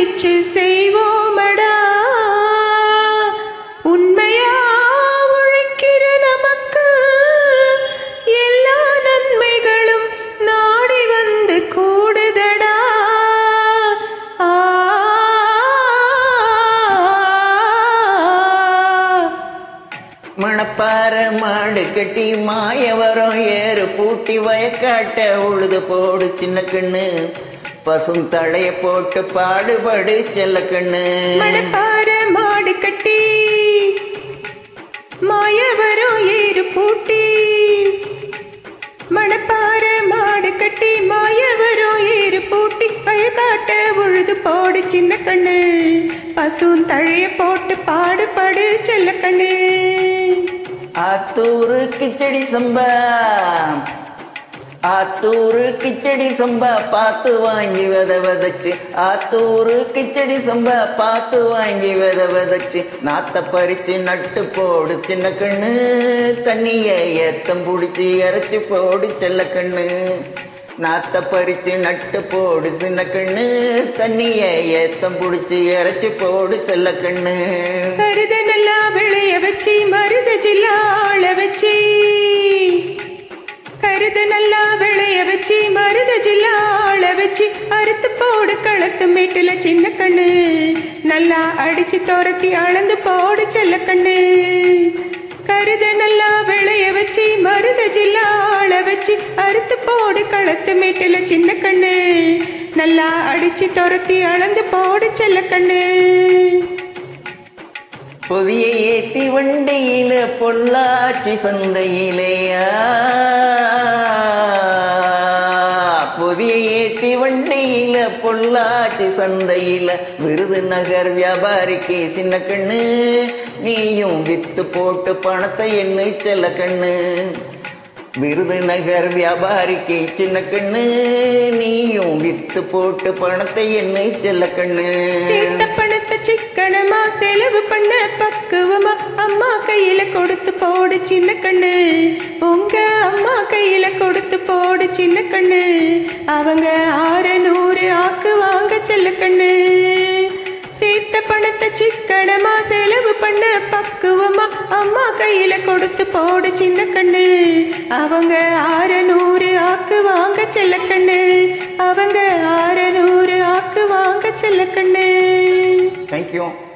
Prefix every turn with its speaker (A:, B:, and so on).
A: ஒழிச்சு செய்வோமடா உண்மையா உழைக்கிற நமக்கு எல்லா நன்மைகளும் நாடி வந்து கூடுதடா ஆ
B: மணப்பாற மாடு கட்டி மாயவரம் ஏறு பூட்டி வயக்காட்ட உழுது போடு சின்ன கண்ணு பசும் தழைய போட்டு பாடுபடு செல்ல கண்ணு
A: மணப்பாற மாடு கட்டி மாயவரும் ஏறு பூட்டி மணப்பாற மாடு கட்டி மாயவரும் ஏறு பூட்டி வயக்காட்ட உழுது போடு சின்ன கண்ணு பசும் தழைய போட்டு பாடுபடு செல்ல கண்ணு
B: ஆத்தூரு கிச்சடி சம்பா ஆத்தூரு கிச்சடி சம்பா பார்த்து வாங்கி வித விதைச்சு ஆத்தூரு கிச்சடி சம்பா பார்த்து வாங்கி வித விதைச்சு நாத்த பறிச்சு நட்டு போடு சின்ன கண்ணு தண்ணிய ஏத்தம் புடிச்சு இறைச்சி போடு செல்ல கண்ணு நாத்த பறிச்சு நட்டு போடு சின்ன கண்ணு தண்ணிய ஏத்தம் புடிச்சு இறைச்சி போடு செல்ல கண்ணு
A: கருத நல்லா விளைய வச்சு மருத ஜில்லாள வச்சு கருத நல்லா விளைய வச்சு மருத ஜில்லாள வச்சு அறுத்து போடு களத்து மேட்டுல சின்ன கண்ணு நல்லா அடிச்சு துரத்தி அளந்து போடு செல்ல கண்ணு கருத நல்லா விளைய வச்சு மருத ஜில்லாள வச்சு அறுத்து போடு களத்து மேட்டுல சின்ன கண்ணு நல்லா அடிச்சு துரத்தி அளந்து போடு செல்ல கண்ணு
B: புதிய ஏத்தி வண்டியில பொள்ளாச்சி சந்தையிலேயா புதிய ஏத்தி வண்டியில பொள்ளாச்சி சந்தையில விருதுநகர் வியாபாரிக்கு சின்ன கண்ணு நீயும் வித்து போட்டு பணத்தை எண்ணு செல்ல கண்ணு விருதுநகர் வியாபாரிக்கு சின்ன கண்ணு நீயும் வித்து போட்டு பணத்தை எண்ணு செல்ல கண்ணு
A: சேர்த்த பணத்தை சிக்கனமா செலவு பண்ண பக்குவமா அம்மா கையில கொடுத்து போடு சின்ன கண்ணு உங்க அம்மா கையில கொடுத்து போடு சின்ன கண்ணு அவங்க ஆறு நூறு ஆக்கு வாங்க செல்ல கண்ணு சேர்த்த பணத்தை சிக்கனமா செலவு பண்ண பக்குவமா அம்மா கையில கொடுத்து போடு சின்ன கண்ணு அவங்க ஆறு நூறு ஆக்கு வாங்க செல்ல கண்ணு அவங்க ஆறு நூறு ஆக்கு வாங்க செல்ல கண்ணு
B: தேங்க்யூ